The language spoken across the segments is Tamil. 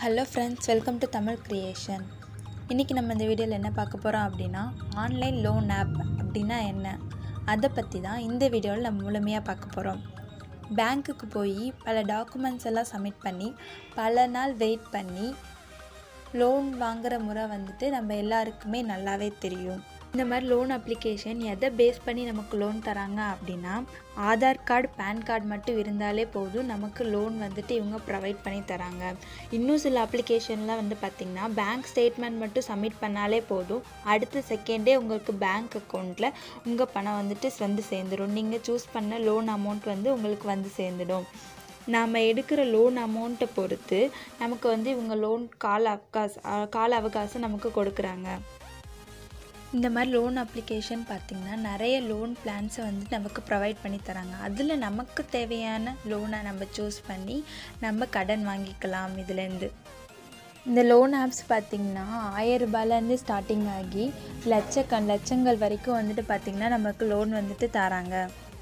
hello friends welcome to Tamil creation இன்றைக்கி நம்ம இந்த வீடியோவில் என்ன பார்க்க போகிறோம் அப்படின்னா ஆன்லைன் லோன் ஆப் அப்படின்னா என்ன அதை பற்றி தான் இந்த வீடியோவில் நம்ம முழுமையாக பார்க்க போகிறோம் பேங்க்குக்கு போய் பல டாக்குமெண்ட்ஸ் எல்லாம் சப்மிட் பண்ணி பல நாள் வெயிட் பண்ணி லோன் வாங்குகிற முறை வந்துட்டு நம்ம எல்லாருக்குமே நல்லாவே தெரியும் இந்த மாதிரி லோன் அப்ளிகேஷன் எதை பேஸ் பண்ணி நமக்கு லோன் தராங்க அப்படின்னா ஆதார் கார்டு பேன் கார்டு மட்டும் இருந்தாலே போதும் நமக்கு லோன் வந்துட்டு இவங்க ப்ரொவைட் பண்ணி தராங்க இன்னும் சில அப்ளிகேஷன்லாம் வந்து பார்த்திங்கன்னா பேங்க் ஸ்டேட்மெண்ட் மட்டும் சப்மிட் பண்ணாலே போதும் அடுத்த செகண்டே உங்களுக்கு பேங்க் அக்கௌண்ட்டில் உங்கள் பணம் வந்துட்டு வந்து சேர்ந்துடும் நீங்கள் சூஸ் பண்ண லோன் அமௌண்ட் வந்து உங்களுக்கு வந்து சேர்ந்துடும் நாம் எடுக்கிற லோன் அமௌண்ட்டை பொறுத்து நமக்கு வந்து இவங்க லோன் கால அவகாசம் கால அவகாசம் நமக்கு கொடுக்குறாங்க இந்த மாதிரி லோன் அப்ளிகேஷன் பார்த்திங்கன்னா நிறைய லோன் பிளான்ஸை வந்து நமக்கு ப்ரொவைட் பண்ணி தராங்க அதில் நமக்கு தேவையான லோனை நம்ம சூஸ் பண்ணி நம்ம கடன் வாங்கிக்கலாம் இதுலேருந்து இந்த லோன் ஆப்ஸ் பார்த்திங்கன்னா ஆயிரம் ரூபாயிலேருந்து ஸ்டார்டிங் ஆகி லட்சக்கண் லட்சங்கள் வரைக்கும் வந்துட்டு பார்த்திங்கன்னா நமக்கு லோன் வந்துட்டு தராங்க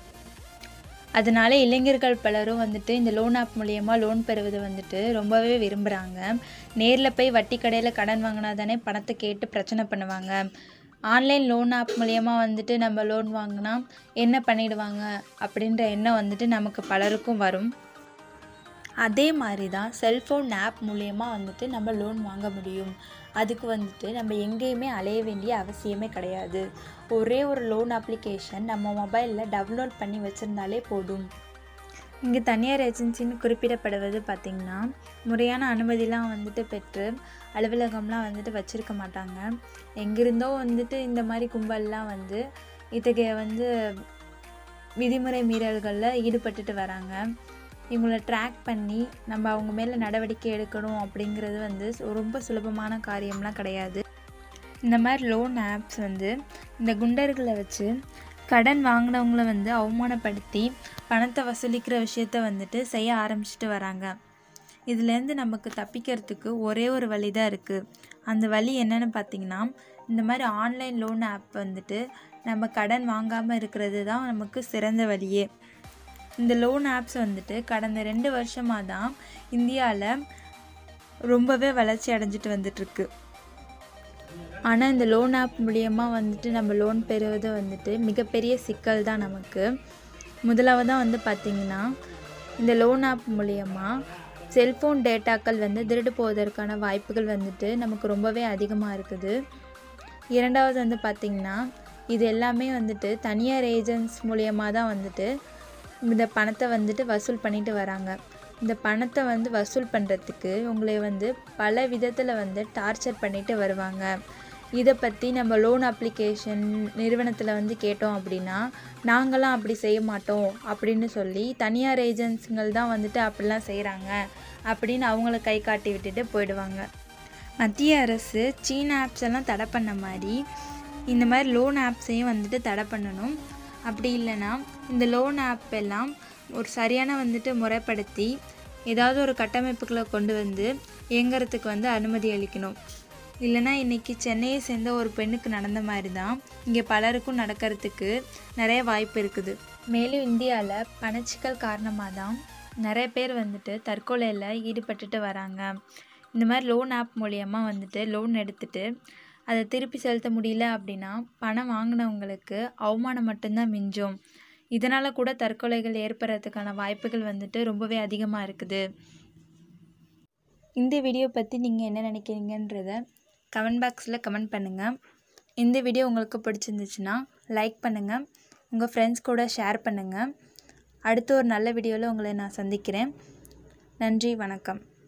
அதனால இளைஞர்கள் பலரும் வந்துட்டு இந்த லோன் ஆப் மூலயமா லோன் பெறுவது வந்துட்டு ரொம்பவே விரும்புகிறாங்க நேரில் போய் வட்டி கடையில் கடன் வாங்கினா தானே பணத்தை கேட்டு பிரச்சனை பண்ணுவாங்க ஆன்லைன் லோன் ஆப் மூலயமா வந்துட்டு நம்ம லோன் வாங்கினா என்ன பண்ணிடுவாங்க அப்படின்ற எண்ணம் வந்துட்டு நமக்கு பலருக்கும் வரும் அதே மாதிரி தான் செல்ஃபோன் ஆப் மூலயமா வந்துட்டு நம்ம லோன் வாங்க முடியும் அதுக்கு வந்துட்டு நம்ம எங்கேயுமே அலைய வேண்டிய அவசியமே கிடையாது ஒரே ஒரு லோன் அப்ளிகேஷன் நம்ம மொபைலில் டவுன்லோட் பண்ணி வச்சுருந்தாலே போதும் இங்கே தனியார் ஏஜென்சின்னு குறிப்பிடப்படுவது பார்த்திங்கன்னா முறையான அனுமதிலாம் வந்துட்டு பெற்று அலுவலகம்லாம் வந்துட்டு வச்சுருக்க மாட்டாங்க எங்கிருந்தோ வந்துட்டு இந்த மாதிரி கும்பல்லாம் வந்து இத்தகைய வந்து விதிமுறை மீறல்களில் ஈடுபட்டுட்டு வராங்க இவங்கள ட்ராக் பண்ணி நம்ம அவங்க மேலே நடவடிக்கை எடுக்கணும் அப்படிங்கிறது வந்து ரொம்ப சுலபமான காரியம்லாம் கிடையாது இந்த மாதிரி லோன் ஆப்ஸ் வந்து இந்த குண்டர்களை வச்சு கடன் வாங்கினவங்கள வந்து அவமானப்படுத்தி பணத்தை வசூலிக்கிற விஷயத்த வந்துட்டு செய்ய ஆரம்பிச்சிட்டு வராங்க இதுலேருந்து நமக்கு தப்பிக்கிறதுக்கு ஒரே ஒரு வழி தான் இருக்குது அந்த வழி என்னென்னு பார்த்திங்கன்னா இந்த மாதிரி ஆன்லைன் லோன் ஆப் வந்துட்டு நம்ம கடன் வாங்காமல் இருக்கிறது தான் நமக்கு சிறந்த வழியே இந்த லோன் ஆப்ஸ் வந்துட்டு கடந்த ரெண்டு வருஷமாக தான் இந்தியாவில் ரொம்பவே வளர்ச்சி அடைஞ்சிட்டு வந்துட்டுருக்கு ஆனால் இந்த லோன் ஆப் மூலியமாக வந்துட்டு நம்ம லோன் பெறுவது வந்துட்டு மிகப்பெரிய சிக்கல் தான் நமக்கு முதலாவதாக வந்து பார்த்திங்கன்னா இந்த லோன் ஆப் மூலியமாக செல்ஃபோன் டேட்டாக்கள் வந்து திருடு போவதற்கான வாய்ப்புகள் வந்துட்டு நமக்கு ரொம்பவே அதிகமாக இருக்குது இரண்டாவது வந்து பார்த்திங்கன்னா இது எல்லாமே வந்துட்டு தனியார் ஏஜென்ட்ஸ் மூலியமாக தான் வந்துட்டு இந்த பணத்தை வந்துட்டு வசூல் பண்ணிட்டு வராங்க இந்த பணத்தை வந்து வசூல் பண்ணுறதுக்கு உங்களை வந்து பல விதத்தில் வந்து டார்ச்சர் பண்ணிட்டு வருவாங்க இதை பற்றி நம்ம லோன் அப்ளிகேஷன் நிறுவனத்தில் வந்து கேட்டோம் அப்படின்னா நாங்களாம் அப்படி செய்ய மாட்டோம் அப்படின்னு சொல்லி தனியார் ஏஜென்சிகள் தான் வந்துட்டு அப்படிலாம் செய்கிறாங்க அப்படின்னு அவங்கள கை காட்டி விட்டுட்டு போயிடுவாங்க மத்திய அரசு சீன ஆப்ஸ் எல்லாம் தடை பண்ண மாதிரி இந்த மாதிரி லோன் ஆப்ஸையும் வந்துட்டு தடை பண்ணணும் அப்படி இல்லைன்னா இந்த லோன் ஆப் எல்லாம் ஒரு சரியான வந்துட்டு முறைப்படுத்தி ஏதாவது ஒரு கட்டமைப்புகளை கொண்டு வந்து இயங்குறதுக்கு வந்து அனுமதி அளிக்கணும் இல்லைனா இன்றைக்கி சென்னையை சேர்ந்த ஒரு பெண்ணுக்கு நடந்த மாதிரி தான் இங்கே பலருக்கும் நடக்கிறதுக்கு நிறைய வாய்ப்பு இருக்குது மேலும் இந்தியாவில் பணச்சிக்கல் காரணமாக தான் நிறைய பேர் வந்துட்டு தற்கொலையில் ஈடுபட்டுட்டு வராங்க இந்த மாதிரி லோன் ஆப் மூலியமாக வந்துட்டு லோன் எடுத்துகிட்டு அதை திருப்பி செலுத்த முடியல அப்படின்னா பணம் வாங்கினவங்களுக்கு அவமானம் மட்டும்தான் மிஞ்சும் இதனால் கூட தற்கொலைகள் ஏற்படுறதுக்கான வாய்ப்புகள் வந்துட்டு ரொம்பவே அதிகமாக இருக்குது இந்த வீடியோ பற்றி நீங்கள் என்ன நினைக்கிறீங்கன்றத கமெண்ட் பாக்ஸில் கமெண்ட் பண்ணுங்கள் இந்த வீடியோ உங்களுக்கு பிடிச்சிருந்துச்சுன்னா லைக் பண்ணுங்கள் உங்கள் ஃப்ரெண்ட்ஸ் கூட ஷேர் பண்ணுங்கள் அடுத்த ஒரு நல்ல வீடியோவில் உங்களை நான் சந்திக்கிறேன் நன்றி வணக்கம்